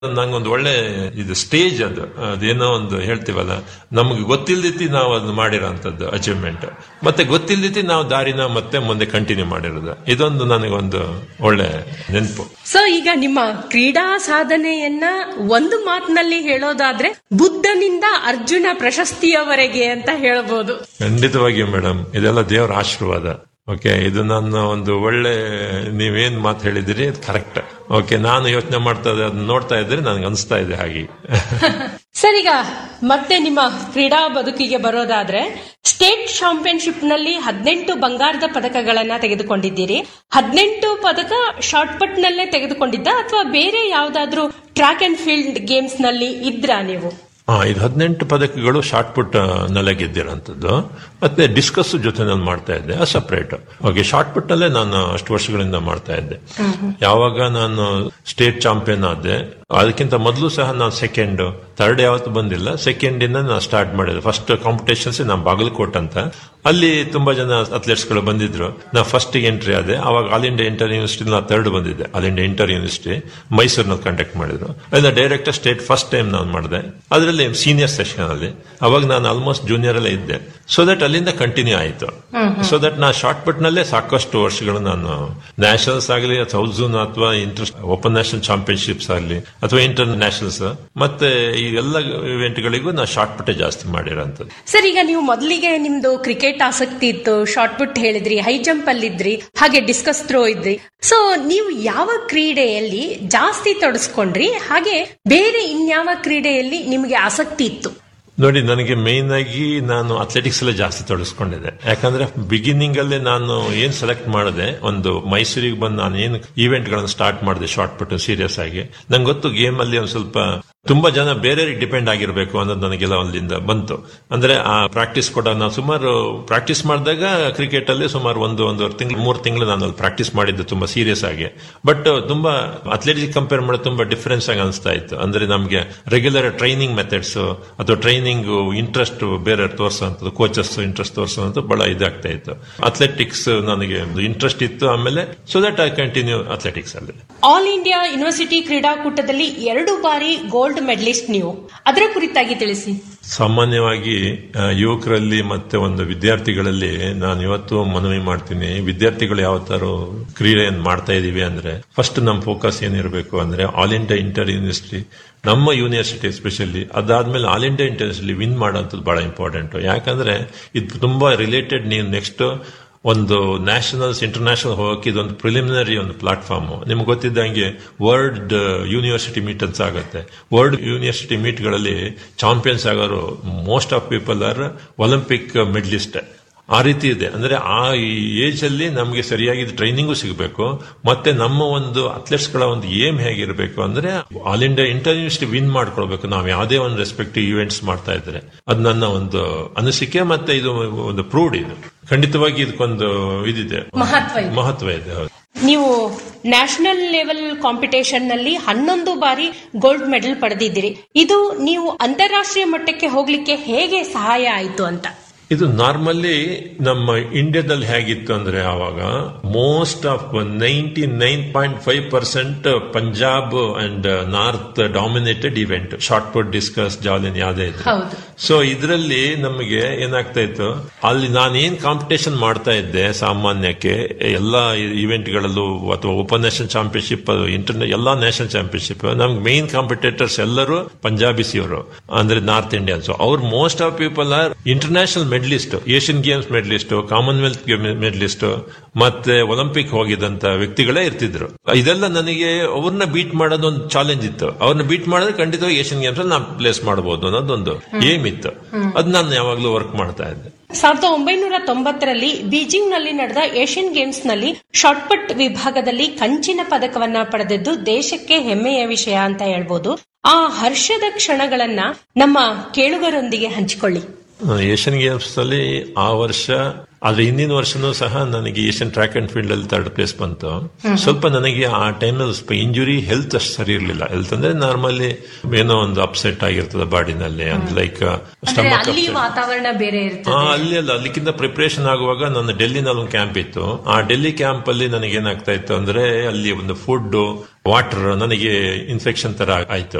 ನಂಗೊಂದು ಒಳ್ಳೆ ಇದು ಸ್ಟೇಜ್ ಅದು ಅದೇನೋ ಒಂದು ಹೇಳ್ತೀವಲ್ಲ ನಮ್ಗೆ ಗೊತ್ತಿಲ್ದಿತಿ ನಾವು ಅದು ಮಾಡಿರೋಂಥದ್ದು ಅಚೀವ್ಮೆಂಟ್ ಮತ್ತೆ ಗೊತ್ತಿಲ್ದಿತಿ ನಾವು ದಾರಿನ ಮತ್ತೆ ಮುಂದೆ ಕಂಟಿನ್ಯೂ ಮಾಡಿರೋದು ಇದೊಂದು ನನಗೊಂದು ಒಳ್ಳೆ ನೆನಪು ಸೊ ಈಗ ನಿಮ್ಮ ಕ್ರೀಡಾ ಸಾಧನೆಯನ್ನ ಒಂದು ಮಾತಿನಲ್ಲಿ ಹೇಳೋದಾದ್ರೆ ಬುದ್ಧನಿಂದ ಅರ್ಜುನ ಪ್ರಶಸ್ತಿಯವರೆಗೆ ಅಂತ ಹೇಳ್ಬೋದು ಖಂಡಿತವಾಗಿಯೂ ಮೇಡಮ್ ಇದೆಲ್ಲ ದೇವರ ಆಶೀರ್ವಾದ ಓಕೆ ಇದು ನನ್ನ ಒಂದು ಒಳ್ಳೆ ನೀವೇನ್ ಮಾತು ಹೇಳಿದಿರಿ ಕರೆಕ್ಟ್ ಓಕೆ ನಾನು ಯೋಚನೆ ಮಾಡ್ತಾ ಇದ್ದೆ ಅದನ್ನ ನೋಡ್ತಾ ಇದ್ರೆ ನನಗೆ ಅನಿಸ್ತಾ ಇದೆ ಹಾಗೆ ಸರ್ ಈಗ ಮತ್ತೆ ನಿಮ್ಮ ಕ್ರೀಡಾ ಬದುಕಿಗೆ ಬರೋದಾದ್ರೆ ಸ್ಟೇಟ್ ಚಾಂಪಿಯನ್ಶಿಪ್ ನಲ್ಲಿ ಹದಿನೆಂಟು ಬಂಗಾರದ ಪದಕಗಳನ್ನ ತೆಗೆದುಕೊಂಡಿದ್ದೀರಿ ಹದಿನೆಂಟು ಪದಕ ಶಾರ್ಟ್ ಪಟ್ ನಲ್ಲೇ ತೆಗೆದುಕೊಂಡಿದ್ದ ಅಥವಾ ಬೇರೆ ಯಾವ್ದಾದ್ರು ಟ್ರ್ಯಾಕ್ ಅಂಡ್ ಫೀಲ್ಡ್ ಗೇಮ್ಸ್ ನಲ್ಲಿ ಇದ್ರಾ ನೀವು ಹಾ ಇದು ಹದಿನೆಂಟು ಪದಕಗಳು ಶಾರ್ಟ್ ಪುಟ್ ನಲ್ಲೇ ಗೆದ್ದಿರೋಂಥದ್ದು ಮತ್ತೆ ಡಿಸ್ಕಸ್ ಜೊತೆ ನಾನು ಮಾಡ್ತಾ ಇದ್ದೆ ಸಪರೇಟ್ ಓಕೆ ಶಾರ್ಟ್ ಪುಟ್ ನಲ್ಲೇ ನಾನು ಅಷ್ಟು ವರ್ಷಗಳಿಂದ ಮಾಡ್ತಾ ಇದ್ದೆ ಯಾವಾಗ ನಾನು ಸ್ಟೇಟ್ ಚಾಂಪಿಯನ್ ಆದೆ ಅದಕ್ಕಿಂತ ಮೊದಲು ಸಹ ನಾನು ಸೆಕೆಂಡ್ ಥರ್ಡ್ ಯಾವತ್ತು ಬಂದಿಲ್ಲ ಸೆಕೆಂಡ್ ಇಂದ ನಾನು ಸ್ಟಾರ್ಟ್ ಮಾಡಿದೆ ಫಸ್ಟ್ ಕಾಂಪಿಟೇಷನ್ಸ್ ನಮ್ಮ ಬಾಗಲಕೋಟ್ ಅಂತ ಅಲ್ಲಿ ತುಂಬಾ ಜನ ಅಥ್ಲೆಟ್ಸ್ ಗಳು ಬಂದಿದ್ರು ನಾ ಫಸ್ಟ್ ಎಂಟ್ರಿ ಆದೆ ಅವಾಗ ಆಲ್ ಇಂಡಿಯಾ ಇಂಟರ್ ಯೂನಿವರ್ಸಿಟಿ ನಾ ಥರ್ಡ್ ಬಂದಿದ್ದೆ ಆಲ್ ಇಂಡಿಯಾ ಇಂಟರ್ ಯೂನಿವರ್ಸಿಟಿ ಮೈಸೂರಿನಲ್ಲಿ ಕಂಡಕ್ಟ್ ಮಾಡಿದ್ರು ಅದನ್ನ ಡೈರೆಕ್ಟ್ ಸ್ಟೇಟ್ ಫಸ್ಟ್ ಟೈಮ್ ನಾನು ಮಾಡಿದೆ ಅದರಲ್ಲಿ ಸೀನಿಯರ್ ಸೆಷನ್ ಅಲ್ಲಿ ಅವಾಗ ನಾನು ಆಲ್ಮೋಸ್ಟ್ ಜೂನಿಯರ್ ಅಲ್ಲೇ ಇದ್ದೆ ಸೊ ದಟ್ ಅಲ್ಲಿಂದ ಕಂಟಿನ್ಯೂ ಆಯಿತು ಸೊ ದಟ್ ನಾ ಶಾರ್ಟ್ ಪುಟ್ ನಲ್ಲೇ ಸಾಕಷ್ಟು ವರ್ಷಗಳು ನಾನು ನ್ಯಾಷನಲ್ಸ್ ಆಗಲಿ ಅಥವಾ ಝೂನ್ ಅಥವಾ ಇಂಟರ್ ಓಪನ್ ನ್ಯಾಷನಲ್ ಚಾಂಪಿಯನ್ಶಿಪ್ಸ್ ಆಗಲಿ ಅಥವಾ ಇಂಟರ್ ನ್ಯಾಷನಲ್ಸ್ ಮತ್ತೆ ಈ ಎಲ್ಲ ಇವೆಂಟ್ಗಳಿಗೂ ನಾ ಶಾರ್ಟ್ ಪುಟ್ಟೆ ಜಾಸ್ತಿ ಮಾಡಿರೋಂಥದ್ದು ಸರ್ ಈಗ ನೀವು ಮೊದಲಿಗೆ ನಿಮ್ದು ಕ್ರಿಕೆಟ್ ಆಸಕ್ತಿ ಇತ್ತು ಶಾರ್ಟ್ ಪುಟ್ ಹೇಳಿದ್ರಿ ಹೈ ಜಂಪ್ ಅಲ್ಲಿದ್ರಿ ಹಾಗೆ ಡಿಸ್ಕಸ್ ಥ್ರೋ ಇದ್ರಿ ಸೊ ನೀವು ಯಾವ ಕ್ರೀಡೆಯಲ್ಲಿ ಜಾಸ್ತಿ ತೊಡಸ್ಕೊಂಡ್ರಿ ಹಾಗೆ ಬೇರೆ ಇನ್ಯಾವ ಕ್ರೀಡೆಯಲ್ಲಿ ನಿಮಗೆ ಆಸಕ್ತಿ ಇತ್ತು ನೋಡಿ ನನಗೆ ಮೇನ್ ಆಗಿ ನಾನು ಅಥ್ಲೆಟಿಕ್ಸ್ ಅಲ್ಲೇ ಜಾಸ್ತಿ ತೊಡಗಿಸ್ಕೊಂಡಿದ್ದೆ ಯಾಕಂದ್ರೆ ಬಿಗಿನಿಂಗ್ ಅಲ್ಲೇ ನಾನು ಏನ್ ಸೆಲೆಕ್ಟ್ ಮಾಡಿದೆ ಒಂದು ಮೈಸೂರಿಗೆ ಬಂದು ನಾನು ಏನು ಇವೆಂಟ್ ಗಳನ್ನು ಸ್ಟಾರ್ಟ್ ಮಾಡಿದೆ ಶಾರ್ಟ್ ಪುಟ್ ಸೀರಿಯಸ್ ಆಗಿ ನಂಗೆ ಗೊತ್ತು ಗೇಮ್ ಅಲ್ಲಿ ಒಂದು ಸ್ವಲ್ಪ ತುಂಬಾ ಜನ ಬೇರೆ ಡಿಪೆಂಡ್ ಆಗಿರ್ಬೇಕು ಅನ್ನೋದು ನನಗೆಲ್ಲ ಅಲ್ಲಿಂದ ಬಂತು ಅಂದ್ರೆ ಆ ಪ್ರಾಕ್ಟೀಸ್ ಕೊಟ್ಟಾಗ ನಾನು ಸುಮಾರು ಪ್ರಾಕ್ಟೀಸ್ ಮಾಡಿದಾಗ ಕ್ರಿಕೆಟ್ ಅಲ್ಲಿ ಸುಮಾರು ಒಂದು ಒಂದೂವರೆ ತಿಂಗಳು ಮೂರು ತಿಂಗಳು ನಾನು ಅಲ್ಲಿ ಪ್ರಾಕ್ಟೀಸ್ ಮಾಡಿದ್ದೆ ತುಂಬಾ ಸೀರಿಯಸ್ ಆಗಿ ಬಟ್ ತುಂಬಾ ಅಥ್ಲೆಟಿಕ್ ಕಂಪೇರ್ ಮಾಡಿ ತುಂಬಾ ಡಿಫರೆನ್ಸ್ ಆಗಿ ಅನಿಸ್ತಾ ಇತ್ತು ಅಂದ್ರೆ ನಮಗೆ ರೆಗ್ಯುಲರ್ ಟ್ರೈನಿಂಗ್ ಮೆಥಡ್ಸ್ ಅಥವಾ ಟ್ರೈನಿಂಗ್ ಇಂಟ್ರೆಸ್ಟ್ ಬೇರೆ ತೋರಿಸೋಂಥದ್ದು ಕೋಚಸ್ ಇಂಟ್ರೆಸ್ಟ್ ತೋರಿಸೋಂಥದ್ದು ಬಹಳ ಇದಾಗ್ತಾ ಇತ್ತು ಅಥ್ಲೆಟಿಕ್ಸ್ ನನಗೆ ಒಂದು ಇಂಟ್ರೆಸ್ಟ್ ಇತ್ತು ಆಮೇಲೆ so that I continue athletics ಅಲ್ಲಿ ಆಲ್ ಇಂಡಿಯಾ ಯೂನಿವರ್ಸಿಟಿ ಕ್ರೀಡಾಕೂಟದಲ್ಲಿ ಎರಡು ಬಾರಿ ಗೋಲ್ಡ್ ಮೆಡಲಿಸ್ಟ್ ನೀವು ಅದರ ಕುರಿತಾಗಿ ತಿಳಿಸಿ ಸಾಮಾನ್ಯವಾಗಿ ಆ, ಯುವಕರಲ್ಲಿ ಮತ್ತೆ ಒಂದು ವಿದ್ಯಾರ್ಥಿಗಳಲ್ಲಿ ನಾನು ಇವತ್ತು ಮನವಿ ಮಾಡ್ತೀನಿ ವಿದ್ಯಾರ್ಥಿಗಳು ಯಾವ ತರ ಕ್ರೀಡೆಯನ್ನು ಮಾಡ್ತಾ ಇದೀವಿ ಅಂದ್ರೆ ಫಸ್ಟ್ ನಮ್ಮ ಫೋಕಸ್ ಏನಿರಬೇಕು ಅಂದ್ರೆ ಆಲ್ ಇಂಡಿಯಾ ಇಂಟರ್ ಯೂನಿವರ್ಸಿಟಿ ನಮ್ಮ ಯೂನಿವರ್ಸಿಟಿ ಎಸ್ಪೆಷಲಿ ಅದಾದ್ಮೇಲೆ ಆಲ್ ಇಂಡಿಯಾ ಇಂಟರ್ನ್ಯಾಷನಲಿ ವಿನ್ ಮಾಡೋಂಥದ್ದು ಬಹಳ ಇಂಪಾರ್ಟೆಂಟ್ ಯಾಕಂದ್ರೆ ಇದು ತುಂಬಾ ರಿಲೇಟೆಡ್ ನೀವು ನೆಕ್ಸ್ಟ್ ಒಂದು ನ್ಯಾಷನಲ್ಸ್ ಇಂಟರ್ನ್ಯಾಷನಲ್ ಹೋಗಕ್ಕೆ ಇದೊಂದು ಪ್ರಿಲಿಮಿನರಿ ಒಂದು ಪ್ಲಾಟ್ಫಾರ್ಮ್ ನಿಮ್ಗೆ ಗೊತ್ತಿದ್ದಂಗೆ ವರ್ಲ್ಡ್ ಯೂನಿವರ್ಸಿಟಿ ಮೀಟ್ ಅಂತ ಆಗುತ್ತೆ ವರ್ಲ್ಡ್ ಯೂನಿವರ್ಸಿಟಿ ಮೀಟ್ಗಳಲ್ಲಿ ಚಾಂಪಿಯನ್ಸ್ ಆಗೋರು most of people are Olympic medallist ಆ ರೀತಿ ಇದೆ ಅಂದ್ರೆ ಆ ಏಜ್ ಅಲ್ಲಿ ನಮಗೆ ಸರಿಯಾಗಿ ಟ್ರೈನಿಂಗು ಸಿಗಬೇಕು ಮತ್ತೆ ನಮ್ಮ ಒಂದು ಅಥ್ಲೆಟ್ಸ್ ಗಳ ಒಂದು ಏಮ್ ಹೇಗಿರಬೇಕು ಅಂದ್ರೆ all India inter university win ಮಾಡ್ಕೊಳ್ಬೇಕು ನಾವು ಯಾವುದೇ ಒಂದು ರೆಸ್ಪೆಕ್ಟಿವ್ ಇವೆಂಟ್ಸ್ ಮಾಡ್ತಾ ಇದ್ರೆ ಅದು ನನ್ನ ಒಂದು ಅನಿಸಿಕೆ ಮತ್ತೆ ಇದು ಒಂದು ಪ್ರೂಡ್ ಇದು ಖಂಡಿತವಾಗಿ ಇದಕ್ಕೊಂದು ಇದಿದೆ ಮಹತ್ವ ಇದೆ. ಮಹತ್ವ ಇದೆ ಹೌದು ನೀವು ನ್ಯಾಷನಲ್ ಲೆವೆಲ್ ಕಾಂಪಿಟೇಷನ್ ನಲ್ಲಿ ಹನ್ನೊಂದು ಬಾರಿ ಗೋಲ್ಡ್ ಮೆಡಲ್ ಪಡೆದಿದ್ದೀರಿ ಇದು ನೀವು ಅಂತಾರಾಷ್ಟ್ರೀಯ ಮಟ್ಟಕ್ಕೆ ಹೋಗ್ಲಿಕ್ಕೆ ಹೇಗೆ ಸಹಾಯ ಆಯಿತು ಅಂತ ಇದು ನಾರ್ಮಲಿ ನಮ್ಮ ಇಂಡಿಯಾದಲ್ಲಿ ಹೇಗಿತ್ತು ಅಂದ್ರೆ ಆವಾಗ most of ninety nine point five percent Punjab and north dominated event shot put discus javelin ಯಾವ್ದೇ ಇದ್ರು ಹೌದು. ಸೊ ಇದರಲ್ಲಿ ನಮಗೆ ಏನಾಗ್ತಾ ಇತ್ತು ಅಲ್ಲಿ ನಾನು ಏನ್ ಕಾಂಪಿಟೇಷನ್ ಮಾಡ್ತಾ ಇದ್ದೆ ಸಾಮಾನ್ಯಕ್ಕೆ ಎಲ್ಲಾ ಇವೆಂಟ್ಗಳಲ್ಲೂ ಅಥವಾ ಓಪನ್ ನ್ಯಾಷನಲ್ ಚಾಂಪಿಯನ್ಶಿಪ್ ಇಂಟರ್ನೆ ಎಲ್ಲಾ ನ್ಯಾಷನಲ್ ಚಾಂಪಿಯನ್ಶಿಪ್ ನಮ್ಗೆ ಮೇನ್ ಕಾಂಪಿಟೇಟರ್ಸ್ ಎಲ್ಲರೂ ಪಂಜಾಬಿಸ್ ಇವರು ಅಂದ್ರೆ ನಾರ್ತ್ ಇಂಡಿಯನ್ಸ್ ಅವ್ರು most of people are international medallist Asian Games medallist Commonwealth medallist ಮತ್ತೆ ಒಲಿಂಪಿಕ್ ಹೋಗಿದಂತ ವ್ಯಕ್ತಿಗಳೇ ಇರ್ತಿದ್ರು ಇದೆಲ್ಲ ನನಗೆ ಅವ್ರನ್ನ ಬೀಟ್ ಮಾಡೋದು ಒಂದು ಚಾಲೆಂಜ್ ಇತ್ತು ಅವ್ರನ್ನ ಬೀಟ್ ಮಾಡಿದ್ರೆ ಖಂಡಿತವಾಗಿ ಏಷ್ಯನ್ ಗೇಮ್ಸ್ ಅಲ್ಲಿ ನಾನು ಪ್ಲೇಸ್ ಮಾಡಬಹುದು ಅನ್ನೋದೊಂದು ಏಮ್ ಇತ್ತು ಅದ್ ನಾನು ಯಾವಾಗ್ಲೂ ವರ್ಕ್ ಮಾಡ್ತಾ ಇದ್ದೆ ಸಾವಿರದ ಒಂಬೈನೂರ ತೊಂಬತ್ತರಲ್ಲಿ ಬೀಜಿಂಗ್ ನಲ್ಲಿ ನಡೆದ ಏಷ್ಯನ್ ಗೇಮ್ಸ್ ನಲ್ಲಿ ಶಾರ್ಟ್ಪಟ್ ವಿಭಾಗದಲ್ಲಿ ಕಂಚಿನ ಪದಕವನ್ನ ಪಡೆದಿದ್ದು ದೇಶಕ್ಕೆ ಹೆಮ್ಮೆಯ ವಿಷಯ ಅಂತ ಹೇಳ್ಬೋದು ಆ ಹರ್ಷದ ಕ್ಷಣಗಳನ್ನ ನಮ್ಮ ಕೇಳುಗರೊಂದಿಗೆ ಹಂಚಿಕೊಳ್ಳಿ ಏಷ್ಯನ್ ಗೇಮ್ಸ್ ಅಲ್ಲಿ ಆ ವರ್ಷ ಆದ್ರೆ ಹಿಂದಿನ ವರ್ಷನೂ ಸಹ ನನಗೆ ಏಷ್ಯನ್ ಟ್ರ್ಯಾಕ್ ಅಂಡ್ ಫೀಲ್ಡ್ ಅಲ್ಲಿ ಥರ್ಡ್ ಪ್ಲೇಸ್ ಬಂತು ಸ್ವಲ್ಪ ನನಗೆ ಆ ಟೈಮ್ನಲ್ಲಿ ಸ್ವಲ್ಪ ಇಂಜುರಿ ಹೆಲ್ತ್ ಅಷ್ಟು ಸರಿ ಇರಲಿಲ್ಲ ಹೆಲ್ತ್ ಅಂದ್ರೆ ನಾರ್ಮಲಿ ಏನೋ ಒಂದು ಅಪ್ಸೆಟ್ ಆಗಿರ್ತದೆ ಬಾಡಿನಲ್ಲಿ ಲೈಕ್ ಅಂದ್ರೆ ಸ್ಟಮಕ್ ಅಲ್ಲಿ ವಾತಾವರಣ ಬೇರೆ ಆ, ಇರ್ತದೆ ಅಲ್ಲಿ ಅಲ್ಲ ಅಲ್ಲಿಕ್ಕಿಂತ ಪ್ರಿಪರೇಷನ್ ಆಗುವಾಗ ನನ್ನ ಡೆಲ್ಲಿನಲ್ಲಿ ಒಂದು ಕ್ಯಾಂಪ್ ಇತ್ತು ಆ ಡೆಲ್ಲಿ ಕ್ಯಾಂಪ್ ಅಲ್ಲಿ ನನಗೆ ಏನಾಗ್ತಾ ಇತ್ತು ಅಂದ್ರೆ ಅಲ್ಲಿ ಒಂದು ಫುಡ್ ವಾಟರ್ ನನಗೆ ಇನ್ಫೆಕ್ಷನ್ ತರ ಆಯ್ತು